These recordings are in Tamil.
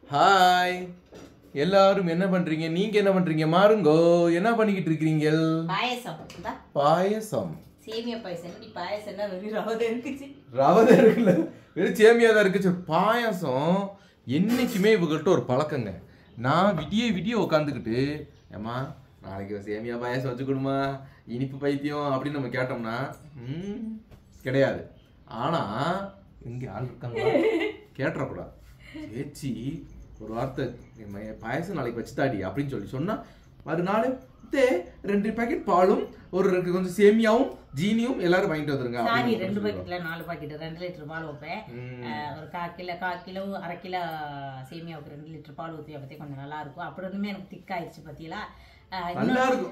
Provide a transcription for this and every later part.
ஹாய் எல்லாரும் என்ன பண்றீங்க நீங்க என்ன பண்றீங்க மாறுங்கோ என்ன பண்ணிக்கிட்டு இருக்கீங்க பாயசம் இந்தா, பாயசம் சேமியா பாயசம் இப்படி பாயசம்னா வெறும் ரவதை இருக்குச்சு ரவதை இருக்குல்ல வெறும் சேமியா தான் இருக்குச்சு பாயசம் என்னைக்குமே இவங்கள்ட்ட ஒரு பழக்கங்க நான் விடிய விடிய உட்காந்துக்கிட்டு ஏம்மா நாளைக்கு ஒரு சேமியா பாயசம் வச்சு கொடுமா இனிப்பு பைத்தியம் அப்படின்னு நம்ம கேட்டோம்னா ம், கிடையாது ஆனா இங்க ஆள் இருக்காங்க கேட்டுறக்கூடாது சேச்சி ஒரு வார்த்தை "எம்மா, என் பாயசம் நாளைக்கு வச்சு தாடி அப்படின்னு சொல்லி சொன்னா மறுநாள் தே ரெண்டு பாக்கெட் பாலும் ஒரு ரெண்டு கொஞ்சம் சேமியாவும் ஜீனியும் எல்லாரும் வாங்கிட்டு வந்துருங்க சாரி அப்படின்னு ரெண்டு சொல்லுவாங்க. பாக்கெட்ல நாலு பாக்கெட் ரெண்டு லிட்டர் பால் வைப்பேன் ம். அஹ், ஒரு கால் கிலோ கால் கிலோ அரை கிலோ சேமியாவுக்கு ரெண்டு லிட்டர் பால் ஊற்றி பற்றி கொஞ்சம் நல்லா இருக்கும் அப்புறம் இன்னுமே எனக்கு திக்காயிடுச்சு பத்தியலா நல்லா இருக்கும்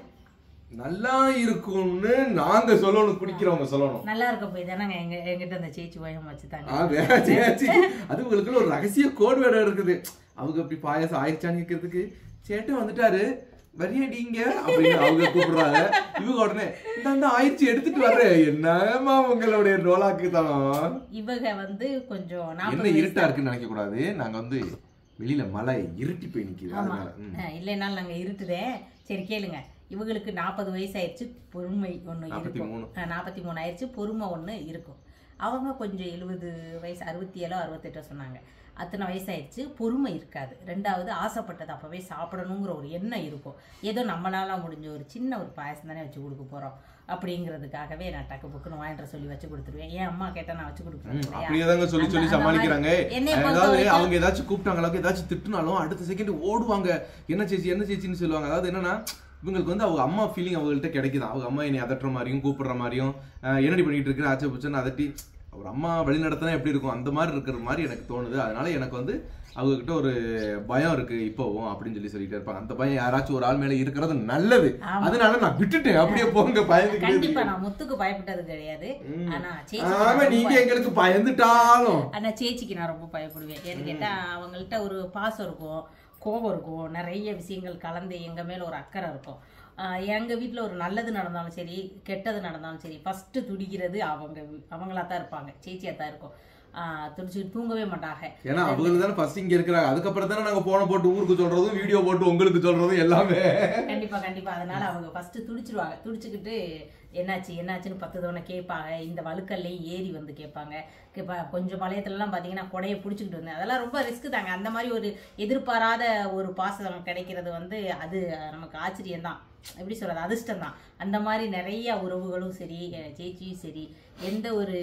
நல்லா இருக்கும்னு நாங்க சொல்லணும் குடிக்கிறவங்க சொல்லணும் நல்லா இருக்க போய் தானே எங்க எங்கிட்ட அந்த சேச்சி பயம் வச்சுட்டாங்க ஆ, வே- சேச்சி அது உங்களுக்குள்ள ஒரு ரகசிய கோட் வேர்டு இருக்குது அவங்க அப்படி பாயசம் ஆயிடுச்சான்னு கேட்கறதுக்கு சேட்டன் வந்துட்டாரு வரியாடிங்க அப்படின்னு அவங்க கூப்பிடுறாங்க இவங்க உடனே இந்த ஆயிடுச்சு எடுத்துட்டு வர்றேன் என்னமா உங்களுடைய ரோலாக்கு தரம் இவங்க வந்து கொஞ்சம் என்ன நாற்பது இருட்டா இருக்குன்னு நினைக்க கூடாது நாங்க வந்து வெளியில மழை இருட்டி போய் நிக்குது ஆமா அதனால ம். அஹ், இல்லைனாலும் நாங்க இருட்டுதே சரி கேளுங்க இவங்களுக்கு நாற்பது வயசு ஆயிடுச்சு பொறுமை ஒண்ணு நாற்பத்தி இருக்கும் மூணு. அஹ், நாற்பத்தி மூணு ஆயிடுச்சு பொறுமை ஒண்ணு இருக்கும் அவங்க கொஞ்சம் எழுபது வயசு அறுபத்தி ஏழோ அறுபத்தெட்டோ சொன்னாங்க அத்தனை வயசாயிடுச்சு பொறுமை இருக்காது ரெண்டாவது ஆசைப்பட்டது அப்பவே சாப்பிடணுங்கிற ஒரு எண்ணம் இருக்கும் ஏதோ நம்மளால முடிஞ்ச ஒரு சின்ன ஒரு பாயசம் தானே வச்சு கொடுக்க போறோம் அப்படிங்கிறதுக்காகவே நான் டக்கு புக்குன்னு வாங்கிட்டு சொல்லி வச்சு கொடுத்துருவேன் ஏன் அம்மா கேட்டா நான் வச்சு கொடுக்குறேன் இல்லையா? அப்படியே தாங்க சொல்லி சொல்லி அந்த- அந்த மாதிரி சமாளிக்கிறாங்க என்னைய பொறுத்த அதாவது வரைக்கும் அவங்க ஏதாச்சும் கூப்பிட்டாங்களா ஏதாச்சும் திட்டுனாலும் அடுத்த செகண்ட் ஓடுவாங்க என்ன சேச்சி என்ன சேச்சின்னு சொல்லுவாங்க அதாவது என்னன்னா இவங்களுக்கு வந்து அவங்க அம்மா ஃபீலிங் அவங்கள்ட்ட கிடைக்குது அவங்க அம்மா என்னை அதட்டுற மாதிரியும் கூப்பிடுற மாதிரியும் அஹ், என்னடி பண்ணிட்டு இருக்கு ஆச்சு புச்சுன்னு அதட்டி ஒரு அம்மா வழி நடத்தினா எப்படி இருக்கும் அந்த மாதிரி இருக்கிற மாதிரி எனக்கு தோணுது அதனால எனக்கு வந்து அவங்க கிட்ட ஒரு பயம் இருக்கு இப்போவும் அப்படின்னு சொல்லி சொல்லிட்டு இருப்பாங்க அந்த பயம் யாராச்சும் ஒரு ஆள் மேல இருக்கிறது நல்லது ஆமா. அதனால நான் விட்டுட்டேன் அப்படியே போங்க பயந்துக்கிட்டே கண்டிப்பா நான் முத்துக்கு பயப்பட்டது கிடையாது ம். ஆனா ஆமா சேச்சி நீங்க எங்களுக்கு பயந்துட்டாலும் ஆனா சேச்சிக்கு நான் ரொம்ப பயப்படுவேன் ஏன்னு கேட்டா அவங்கள்ட்ட ஒரு பாசம் இருக்கும் கோபம் இருக்கும் நிறைய விஷயங்கள் கலந்து எங்க மேல ஒரு அக்கறை இருக்கும் ஆஹ் எங்க வீட்ல ஒரு நல்லது நடந்தாலும் சரி கெட்டது நடந்தாலும் சரி ஃபர்ஸ்ட் துடிக்கிறது அவங்க அவங்களா தான் இருப்பாங்க சேச்சியா தான் இருக்கும் ஆஹ் துடிச்சு தூங்கவே மாட்டாங்க ஏன்னா அவங்க தானே ஃபர்ஸ்ட் இங்க இருக்கிறாங்க அதுக்கப்புறம் தானே நாங்க போன போட்டு ஊருக்கு சொல்றதும் வீடியோ போட்டு உங்களுக்கு சொல்றதும் எல்லாமே கண்டிப்பா கண்டிப்பா அதனால அவங்க ஃபர்ஸ்ட் துடிச்சிருவாங்க துடிச்சுக்கிட்டு என்னாச்சு என்னாச்சுன்னு பத்து தவணை கேட்பாங்க இந்த வழுக்கல்லையும் ஏறி வந்து கேட்பாங்க இப்போ கொஞ்சம் பழையத்துலலாம் பார்த்தீங்கன்னா கொடையை பிடிச்சிக்கிட்டு வந்தேன் அதெல்லாம் ரொம்ப ரிஸ்க் தாங்க அந்த மாதிரி ஒரு எதிர்பாராத ஒரு பாசம் கிடைக்கிறது வந்து அது நமக்கு ஆச்சரியம் தான் எப்படி சொல்றது அதிர்ஷ்டம் தான் அந்த மாதிரி நிறைய உறவுகளும் சரி அஹ் சேச்சியும் சரி எந்த ஒரு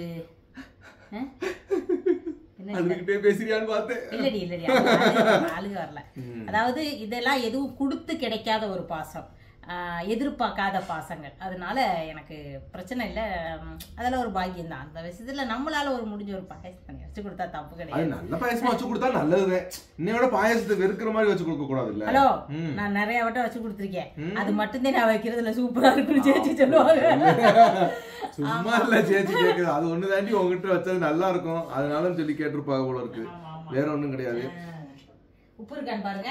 அஹ்? என்ன அதுகிட்டே பேசுறியான்னு பார்த்தேன் இல்லடி இல்லடி அது அழுக வரல, அழுக வரல அதாவது இதெல்லாம் எதுவும் கொடுத்து கிடைக்காத ஒரு பாசம் ஆஹ் எதிர்பார்க்காத பாசங்கள் அதனால எனக்கு பிரச்சனை இல்லை உம், அதெல்லாம் ஒரு பாக்கியம் தான் அந்த விஷயத்துல நம்மளால ஒரு முடிஞ்ச ஒரு பாயசம் பண்ணி வச்சு கொடுத்தா தப்பு அது கிடையாது நல்ல பாயசமா வச்சு கொடுத்தா நல்லது இன்னையோட பாயசத்தை வெறுக்கிற மாதிரி வச்சு கொடுக்க கூடாது இல்ல ஹலோ ம். நான் நிறைய வட்டம் வச்சு கொடுத்துருக்கேன் அது மட்டும்தான் நான் வைக்கிறதுல சூப்பரா இருக்குன்னு சேச்சி சொல்லுவாங்க சும்மா இல்ல சேச்சி கேக்குது அது ஒண்ணு தாண்டி உங்ககிட்ட வச்சது நல்லா இருக்கும் அதனால சொல்லி கேட்டிருப்பாங்க போல இருக்கு ஆமா, ஆமா. வேற ஒண்ணும் கிடையாது ஆஹ். உப்பு இருக்கான்னு பாருங்க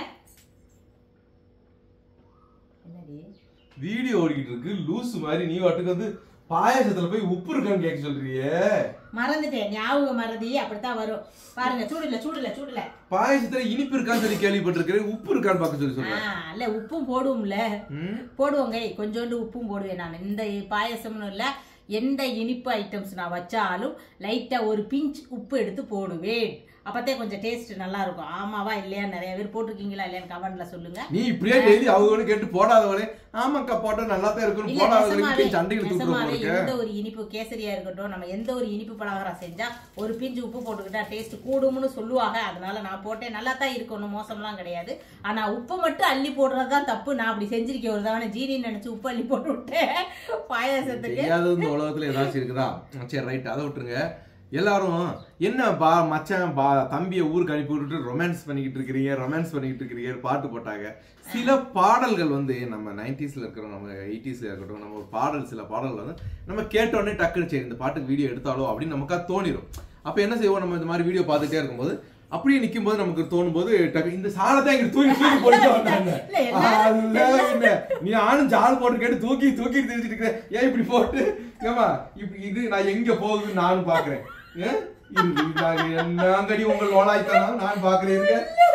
என்னடி வீடியோ ஓடிக்கிட்டு இருக்கு லூஸ் மாதிரி நீ வாட்டுக்கு வந்து பாயாசத்துல போய் உப்பு இருக்கான்னு கேட்க சொல்றியே மறந்துட்டேன் ஞாபகம் மறதி அப்படித்தான் வரும் பாருங்க சூடுல சூடுல சூடுல பாயாசத்துல இனிப்பு இருக்கான்னு சொல்லி கேள்விப்பட்டிருக்கிறேன் உப்பு இருக்கான்னு பார்க்க சொல்லி ஆ, சொல்றேன் இல்ல உப்பும் போடுவோம்ல ம். போடுவோங்க கொஞ்சோண்டு உப்பும் போடுவேன் நான் இந்த பாயசம்னு இல்ல எந்த இனிப்பு ஐட்டம்ஸ் நான் வச்சாலும் லைட்டா ஒரு பிஞ்ச் உப்பு எடுத்து போடுவேன் அப்பத்தே கொஞ்சம் டேஸ்ட் நல்லா இருக்கும் ஆமாவா இல்லையா நிறைய பேர் போட்டிருக்கீங்களா இல்லையான்னு கமெண்ட்ல சொல்லுங்க நீ இப்படியே டெய்லி அவங்க கேட்டு போடாதவளே ஆமாக்கா போட்டா நல்லா தான் இருக்குன்னு இல்ல போடாதவங்களுக்கு நெசமாவே சண்டைகள் தூக்குற நெசமாவே போல இருக்கு எந்த ஒரு இனிப்பு கேசரியா இருக்கட்டும் நம்ம எந்த ஒரு இனிப்பு பலகாரம் செஞ்சா ஒரு பிஞ்சு உப்பு போட்டுக்கிட்டா டேஸ்ட் கூடும்னு சொல்லுவாங்க அதனால நான் போட்டேன் நல்லா தான் இருக்கும் ஒன்றும் மோசம்லாம் கிடையாது ஆனா உப்பு மட்டும் அள்ளி போடுறது தான் தப்பு நான் அப்படி செஞ்சிருக்கேன் ஒரு தவணை ஜீனி நினைச்சு உப்பு அள்ளி போட்டு விட்டேன் பாயாசத்துக்கு தெரியாதது இந்த உலகத்துல ஏதாச்சும் இருக்குதா சரி ரைட் அதை விட்டுருங்க எல்லாரும் என்ன பா மச்சான் பா தம்பியை ஊருக்கு அனுப்பி விட்டுட்டு ரொமான்ஸ் பண்ணிக்கிட்டு இருக்கிறீங்க ரொமான்ஸ் பண்ணிக்கிட்டு இருக்கிறீங்க பாட்டு போட்டாங்க சில பாடல்கள் வந்து நம்ம நைன்டிஸ்ல இருக்கிறோம் நம்ம எயிட்டிஸ்ல இருக்கட்டும் நம்ம ஒரு பாடல் சில பாடல் வந்து நம்ம கேட்டோடனே டக்குன்னு சரி இந்த பாட்டுக்கு வீடியோ எடுத்தாலோ அப்படின்னு நமக்கா தோணிடும் அப்ப என்ன செய்வோம் நம்ம இந்த மாதிரி வீடியோ பார்த்துட்டே இருக்கும்போது அப்படியே நிக்கும் போது நமக்கு தோணும் போது டக்கு இந்த சாலத்தை எங்க தூக்கி தூக்கி போட்டு வந்தாங்க இல்ல, எல்லாரும் அதெல்லாம் என்ன நீ ஆணும் ஜால் போட்டு கேட்டு தூக்கி தூக்கி தெரிஞ்சுட்டு இருக்கிற ஏன் இப்படி போட்டு ஏமா இப்படி இது நான் எங்க போகுதுன்னு நானும் பாக்குறேன் ஏன்? இது- இது நான் என்னங்கடி உங்கள் ஓலாய்த்தானா நான் பாக்குறேன் இருங்க. இப்படி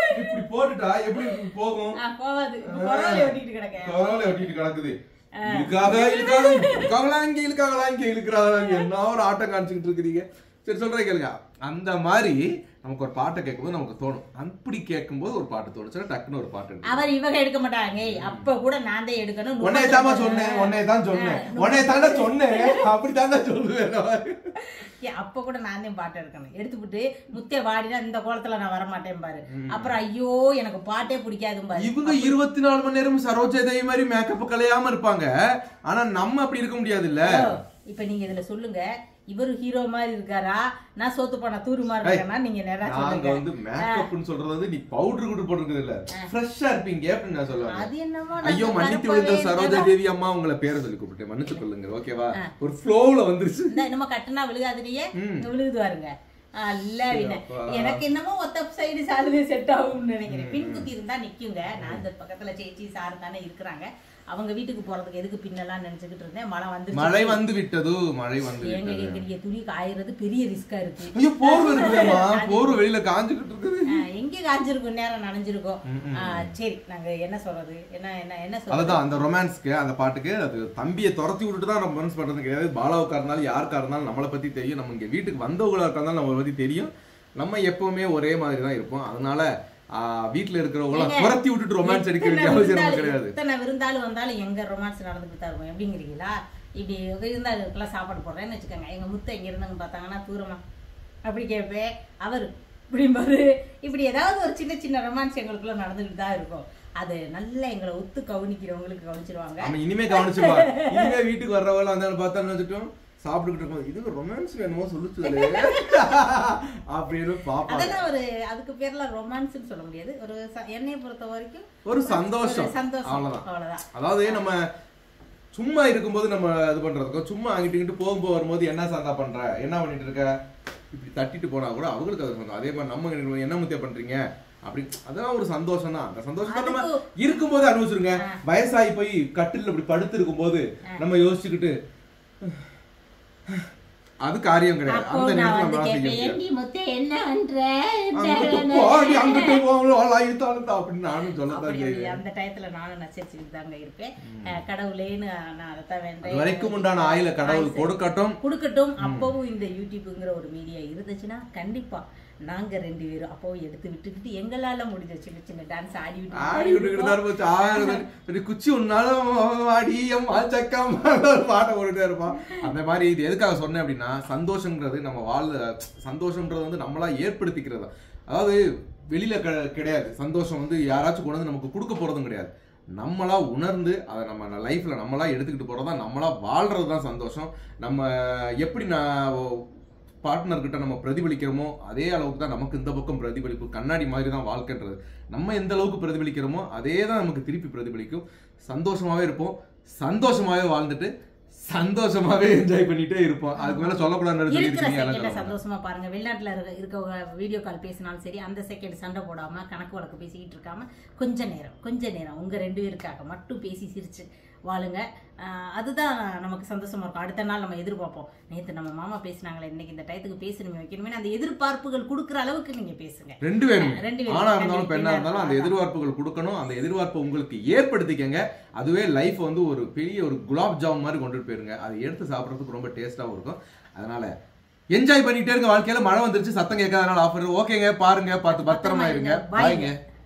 போட்டுட்டா எப்படி போகும் ஆ, போவாது இப்ப கொரோனா ஒட்டிட்டு கிடக்க கொரோனா ஒட்டிட்டு கிடக்குது இழுக்காக இழுக்காக இழுக்காங்களா இங்க இழுக்காங்களா இங்க இழுக்கிறாங்களா இங்க என்ன ஒரு ஆட்டம் காமிச்சுக்கிட்டு இருக்கிறீங்க சரி சொல்றேன் கேளுங்க அந்த மாதிரி நமக்கு ஒரு பாட்டை கேட்கும்போது நமக்கு தோணும் அப்படி கேட்கும்போது ஒரு பாட்டு தோணுச்சுன்னா டக்குன்னு ஒரு பாட்டு எடுக்கும். அவர் இவங்க எடுக்க மாட்டாங்க அப்ப கூட நான் தான் எடுக்கணும் உன்னைய தாமா சொன்னேன் உன்னைய தான் சொன்னேன் உன்னைய தாண்டா சொன்னேன் அப்படி தாண்டா சொல்லுவேன் நான். ஏ, அப்ப கூட நான் தான் பாட்டு எடுக்கணும் எடுத்துவிட்டு முத்தே வாடினா இந்த கோலத்துல நான் வர மாட்டேன் பாரு அப்புறம் ஐயோ எனக்கு பாட்டே பிடிக்காதும் பாரு இவங்க இருபத்தி நாலு மணி நேரம் சரோஜா தேவி மாதிரி மேக்கப் கலையாம இருப்பாங்க ஆனா நம்ம அப்படி இருக்க முடியாது இல்ல ஓ, இப்ப நீங்க இதுல சொல்லுங்க இவரு ஹீரோ மாதிரி இருக்காரா நான் சோத்து போன தூரு மாதிரி இருக்கேனா நீங்க நேரா நாங்க சொல்லுங்க வந்து மேக்கப்னு சொல்றது வந்து நீ பவுடர் கூட போட்டுருக்குது இல்ல ஃப்ரெஷ்ஷா இருப்பீங்க அப்படின்னு நான் சொல்லுவேன் அது என்னமோ ஐயோ நாங்க மன்னித்து கருப்பாவே விழுந்த சரோஜா இருக்கோம். தேவி அம்மா உங்களை பேரை சொல்லி கூப்பிட்டேன் மன்னிச்சு கொள்ளுங்க ஓகேவா ஒரு ஃப்ளோல வந்துருச்சு இந்த என்னமோ கட்டுனா விழுகாதுலயே விழுகுது பாருங்க அல்ல வின அப்பா. எனக்கு என்னமோ ஒத்த சைடு சாலுவே செட் ஆகும்னு நினைக்கிறேன் பின் குத்தி இருந்தா நிக்குங்க நான் இந்த பக்கத்துல சேச்சி சாரு தானே இருக்கிறாங்க அவங்க வீட்டுக்கு போறதுக்கு எதுக்கு பின்னெல்லாம் நினைச்சுக்கிட்டு இருந்தேன் மழை வந்து மழை வந்து விட்டது மழை வந்து எங்க விட்டது கேக்குறீங்க துணி காயறது பெரிய ரிஸ்கா இருக்கு ஐயோ போர்வை இருக்குதேம்மா போர்வை வெளியில காஞ்சுக்கிட்டு இருக்குது ஆ, எங்க காஞ்சிருக்கும் நேரம் நனைஞ்சிருக்கும் ஆ, சரி நாங்க என்ன சொல்றது என்ன என்ன என்ன சொல்றது அதுதான் அந்த ரொமான்ஸ்க்கு அந்த பாட்டுக்கு அது தம்பியை துரத்தி விட்டுட்டு தான் நம்ம ரொமான்ஸ் பண்றது கிடையாது பாலாவுக்கா இருந்தாலும் யாருக்கா இருந்தாலும் நம்மளை பத்தி தெரியும் நம்ம இங்க வீட்டுக்கு வந்தவங்களா இருக்கா இருந்தாலும் நம்மளை பத்தி தெரியும் நம்ம எப்பவுமே ஒரே மாதிரி தான் இருப்போம் அதனால ஆ, வீட்டுல இருக்கிறவங்கள ஏங்க, துரத்தி விட்டுட்டு ரொமான்ஸ் அடிக்க வேண்டிய இத்தனை அவசியம் நமக்கு விருந்தாளி- கிடையாது இத்தனை விருந்தாளு வந்தாலும் எங்க ரொமான்ஸ் நடந்துட்டு தான் இருக்கும் எப்படிங்கிறீங்களா இப்படி விருந்தாளுக்கெல்லாம் சாப்பாடு போடுறேன்னு வச்சுக்கோங்க எங்க முத்தை எங்க இருந்தாங்க பார்த்தாங்கன்னா தூரமா அப்படி கேட்பேன் அவர் இப்படிம்பாரு இப்படி ஏதாவது ஒரு சின்ன சின்ன ரொமான்ஸ் எங்களுக்குள்ள நடந்துகிட்டு தான் இருக்கும் அது நல்லா எங்களை ஒத்து கவனிக்கிறவங்களுக்கு கவனிச்சிருவாங்க நம்ம இனிமே கவனிச்சுப்பா இனிமே வீட்டுக்கு வர்றவங்க வந்தாலும் பார்த்தா வச்சுட்டோம் சாப்பிட்டுக்கிட்டு இருக்கும்போது இது ரொமான்ஸ் வேணுமோ சொல்லுச்சு அப்படின்னு பாப்பா அதெல்லாம் ஒரு அதுக்கு பேர்லாம் ரொமான்ஸ்னு சொல்ல முடியாது ஒரு ச- என்னைய பொறுத்த வரைக்கும் ஒரு சந்தோஷம் ஒரு சந்தோஷம் அவ்வளவுதான் அவ்வளவுதான் அதாவது நம்ம சும்மா இருக்கும்போது நம்ம இது பண்றதுக்கும் சும்மா அங்கிட்டு இங்கிட்டு போகும்போது வரும்போது என்ன சந்தா பண்ற என்ன பண்ணிட்டு இருக்க இப்படி தட்டிட்டு போனா கூட அவங்களுக்கு அது சந்தோஷம் அதே மாதிரி நம்ம இங்கிட்டு இருக்கும்போது என்ன முத்தியா பண்றீங்க அப்படி அதெல்லாம் ஒரு சந்தோஷம் தான் அந்த சந்தோஷத்தை நம்ம இருக்கும்போது அனுபவிச்சிருங்க வயசாகி போய் கட்டில் இப்படி படுத்து இருக்கும்போது நம்ம யோசிச்சுக்கிட்டு அது காரியம் கிடையாது அப்போ அந்த நான் நேரத்துல வந்து நம்ம செய்ய கேட்பேன் முடியாது ஏண்டி முத்தை என்ன பண்ற அங்கிட்டு போடி அங்கிட்டு போகணும் இழுத்தாலும் அப்படின்னு நானும் சொல்லத்தான் அப்படி செய்வேன் அப்படி அந்த டயத்துல நானும் நச்சரிச்சுட்டு தாங்க இருப்பேன் அஹ் கடவுளேன்னு நான் அதைத்தான் அது வேண்டேன் வரைக்கும் உண்டான ஆயில கடவுள் கொடுக்கட்டும் கொடுக்கட்டும் அப்பவும் இந்த யூடியூப்ங்கிற ஒரு மீடியா இருந்துச்சுன்னா கண்டிப்பா நாங்க ரெண்டு பேரும் அப்பவும் எடுத்து விட்டுக்கிட்டு எங்களால முடிஞ்ச சின்ன சின்ன டான்ஸ் ஆடி ஆடி விட்டு விட்டுக்கிட்டு தான் இருப்போம். ஆயிரம் ஒரு குச்சி உன்னாலும் ஆடி அம்மா சக்கம்மா ஒரு பாட்டை போட்டுட்டே இருப்பான் அந்த மாதிரி இது எதுக்காக சொன்னேன் அப்படின்னா சந்தோஷங்கிறது நம்ம வாழ் சந்தோஷம்ன்றது வந்து நம்மளா ஏற்படுத்திக்கிறது தான். அதாவது வெளியில க- கிடையாது சந்தோஷம் வந்து யாராச்சும் கொண்டு வந்து நமக்கு கொடுக்க போறதும் கிடையாது நம்மளா உணர்ந்து அதை நம்ம லைஃப்ல நம்மளா எடுத்துக்கிட்டு போறது தான் நம்மளா வாழ்றது தான் சந்தோஷம் நம்ம எப்படி நான் பார்ட்னர் கிட்ட நம்ம பிரதிபலிக்கிறோமோ அதே அளவுக்கு தான் நமக்கு இந்த பக்கம் பிரதிபலிப்பு கண்ணாடி மாதிரி தான் வாழ்க்கைன்றது நம்ம எந்த அளவுக்கு பிரதிபலிக்கிறோமோ அதே தான் நமக்கு திருப்பி பிரதிபலிக்கும் சந்தோஷமாவே இருப்போம் சந்தோஷமாவே வாழ்ந்துட்டு சந்தோஷமாவே என்ஜாய் பண்ணிட்டே இருப்போம் அதுக்கு மேல சொல்லக்கூடாதுன்னு இருக்கிற சொல்லியிருக்கீங்க எல்லாம் செகண்ட சொல்ல சந்தோஷமா பாருங்க வெளிநாட்டுல இருக்க இருக்கவங்க வீடியோ கால் பேசினாலும் சரி அந்த செகண்ட் சண்டை போடாம கணக்கு வழக்கு பேசிக்கிட்டு இருக்காம கொஞ்ச நேரம் கொஞ்ச நேரம் உங்க ரெண்டு பேருக்காக மட்டும் பேசி சிரிச்சு வாழுங்க ஆஹ் அதுதான் நமக்கு சந்தோஷமா இருக்கும் அடுத்த நாள் நம்ம எதிர்பார்ப்போம் நேத்து நம்ம மாமா பேசினாங்களே இன்னைக்கு இந்த டயத்துக்கு பேசணுமே வைக்கணுமே அந்த எதிர்பார்ப்புகள் கொடுக்குற அளவுக்கு நீங்க பேசுங்க ரெண்டு பேரும் ரெண்டு பேரும். ஆணா ரெண்டு இருந்தாலும் பெண்ணா பெண்ணா இருந்தாலும் அந்த இருந்தாலும் எதிர்பார்ப்புகள் கொடுக்கணும் அந்த எதிர்பார்ப்பை உங்களுக்கு ஏற்படுத்திக்கங்க அதுவே லைஃப் வந்து ஒரு பெரிய ஒரு குலாப் ஜாம் மாதிரி கொண்டுட்டு போயிருங்க அதை எடுத்து சாப்பிட்றதுக்கு ரொம்ப டேஸ்டாகவும் இருக்கும் அதனால என்ஜாய் பண்ணிட்டே இருங்க வாழ்க்கையில மழை வந்துருச்சு சத்தம் கேட்காதனால ஆஃபர் ஓகேங்க பாருங்க பார்த்து பத்திரமா இருங்க Bye. பாய்ங்க